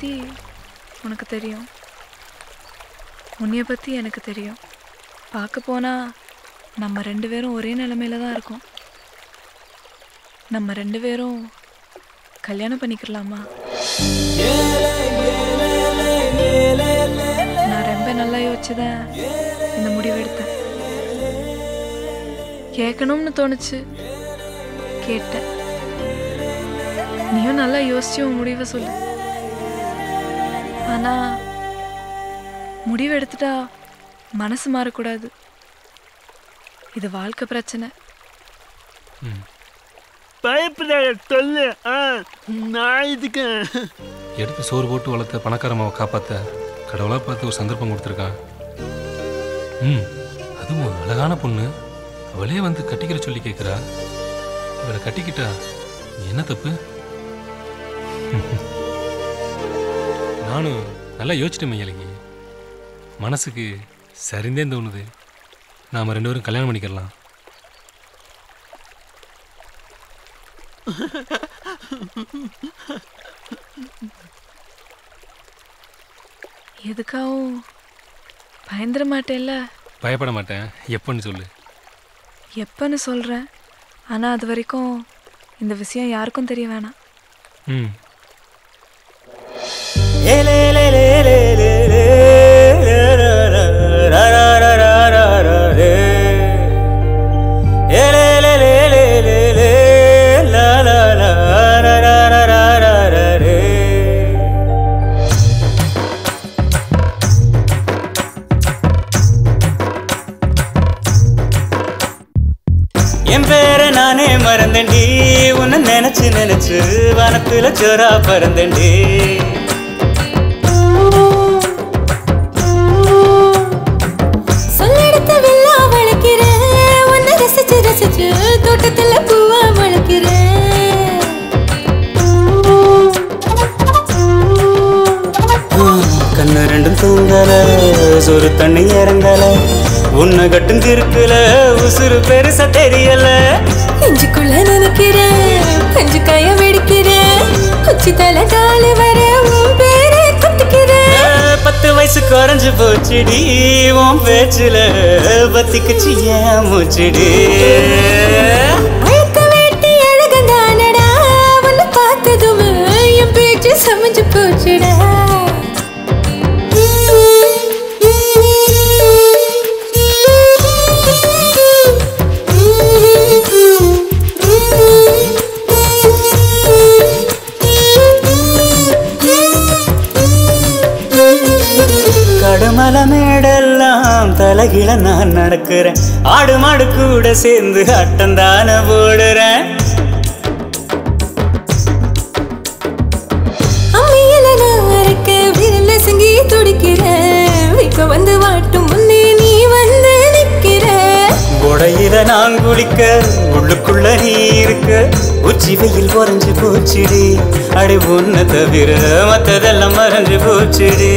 பற்றி உனக்கு தெரியும் உன்னைய பற்றி எனக்கு தெரியும் பார்க்க போனால் நம்ம ரெண்டு பேரும் ஒரே நிலமையில தான் இருக்கோம் நம்ம ரெண்டு பேரும் கல்யாணம் பண்ணிக்கலாமா நான் ரொம்ப நல்லா யோசிச்சுதான் இந்த முடிவு எடுத்தேன் கேட்கணும்னு தோணுச்சு கேட்டேன் நீயும் நல்லா யோசிச்சு உன் முடிவை சொல்லு ஆனா முடிவு எடுத்துட்டா மனசு மாறக்கூடாது இது வாழ்க்கை பிரச்சனை பயப்படாத சொல்லு ஆ நான் இதுக்கு எடுத்து சோறு போட்டு வளர்த்த பணக்காரமாவை காப்பாற்ற கடவுளாக பார்த்து ஒரு சந்தர்ப்பம் கொடுத்துருக்கான் ம் அதுவும் அழகான பொண்ணு அவளே வந்து கட்டிக்கிற சொல்லி கேட்குறா இவளை கட்டிக்கிட்டா என்ன தப்பு நானும் நல்லா யோசிச்சிட்டேன் மையலகி மனசுக்கு சரிந்தே தோணுது நாம் ரெண்டு பேரும் கல்யாணம் பண்ணிக்கலாம் எதுக்காகவும் பயந்துட மாட்டேல்ல பயப்பட மாட்டேன் எப்போன்னு சொல்லு எப்பன்னு சொல்கிறேன் ஆனால் அது வரைக்கும் இந்த விஷயம் யாருக்கும் தெரிய வேணாம் ம் என் பேரை நானே மறந்தேன்டி உன்னை நினைச்சு நினைச்சு வனத்துல ஜோரா பறந்தேன்டி சொல்லெடுத்த வெள்ளா வளர்க்கிறேன் உன்னை ரசிச்சு ரசிச்சு தோட்டத்துல பூவா கண்ணு ரெண்டும் தூங்கல சோறு தண்ணி இறங்கல உன்னை கட்டும் திருக்குல உசுறு பெருசா தெரியல நெஞ்சுக்குள்ள நினைக்கிறேன் பஞ்சு கைய வெடிக்கிறேன் உச்சி தலை காலு வர உன் பேரை குத்திக்கிறேன் பத்து வயசு குறைஞ்சு போச்சுடி உன் பேச்சுல பத்திக்குச்சு ஏன் மூச்சுடி அழுக்க வேட்டி அழகந்தானடா உன்னை பார்த்ததும் என் பேச்சு சமைஞ்சு போச்சுடா கடுமல மேடெல்லாம் தலைகில நான் நடக்கிறேன் ஆடு மாடு கூட சேர்ந்து அட்டம் தானே போடுறேன் அம்மியில நான் அரைக்க விரல சங்கி துடிக்கிறேன் இப்ப வந்து வாட்டும் முன்னே நீ வந்து நிக்கிற உடையில நான் குளிக்க உள்ளுக்குள்ள நீ இருக்க உச்சி வெயில் குறைஞ்சு போச்சுடி அடி உன்னை தவிர மத்ததெல்லாம் மறைஞ்சு போச்சுடி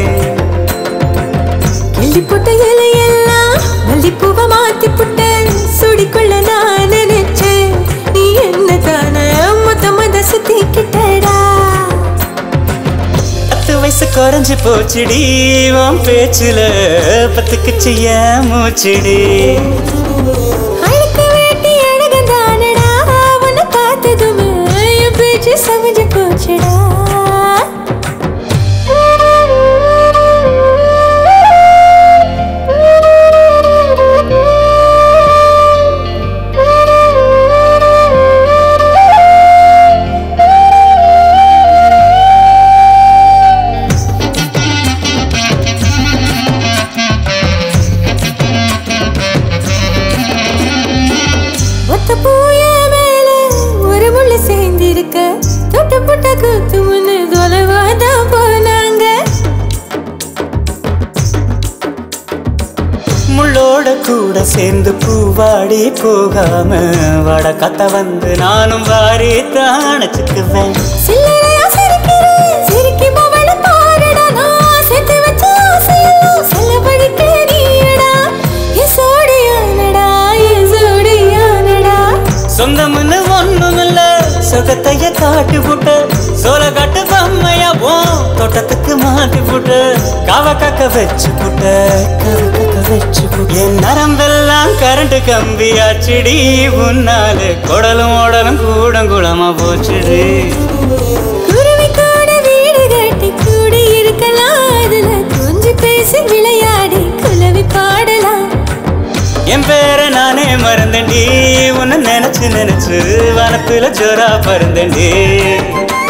கிள்ளி போட்ட இலையெல்லாம் மல்லிப்பூவை மாத்தி புட்ட சுடிக்குள்ள நான் நினைச்சேன் நீ என்ன தானே மொத்த மத சுத்திக்கிட்டடா பத்து வயசு குறைஞ்சு போச்சுடி உன் பேச்சுல பத்துக்குச்சு ஏன் மூச்சுடி அழுக்க வேட்டி அழகந்தானடா உன்னை பார்த்ததும் என் பேச்சு சமைஞ்சு போச்சுடா ஒத்த பூய மேல ஒரு முள்ளு சேர்ந்திருக்க தொட்ட புட்ட கூத்து முன்னு தொலைவாதான் போனாங்க முள்ளோட கூட சேர்ந்து பூவாடி போகாம வட கத்த வந்து நானும் வாரி தானச்சுக்குவேன் சில்லறையா சிரிக்கிறேன் சிரிக்கி மவள பாருடா நான் சேர்த்து வச்ச ஆசையெல்லாம் செல்லபடிக்க நீடா என் சோடியானடா என் சோடியானடா சொந்தம்னு ஒண்ணுமில்ல சுகத்தைய காட்டு புட்ட சோல காட்டு பொம்மையா போ தோட்டத்துக்கு புட்ட கவ கக்க வச்சு புட்ட கவ கக்க வச்சு புட்ட என் நரம்பெல்லாம் கரண்ட் கம்பியாச்சுடி உன்னால குடலும் உடலும் கூடங்குளமா போச்சுடி குருவி கூட வீடு கட்டி கூடி இருக்கலாம் அதுல கொஞ்சி பேசி விளையாடி குலவி பாடலாம் என் பேரை நானே மறந்தேன்டி உன்னை நினைச்சு நினைச்சு வனத்துல ஜோரா பறந்தேன்டி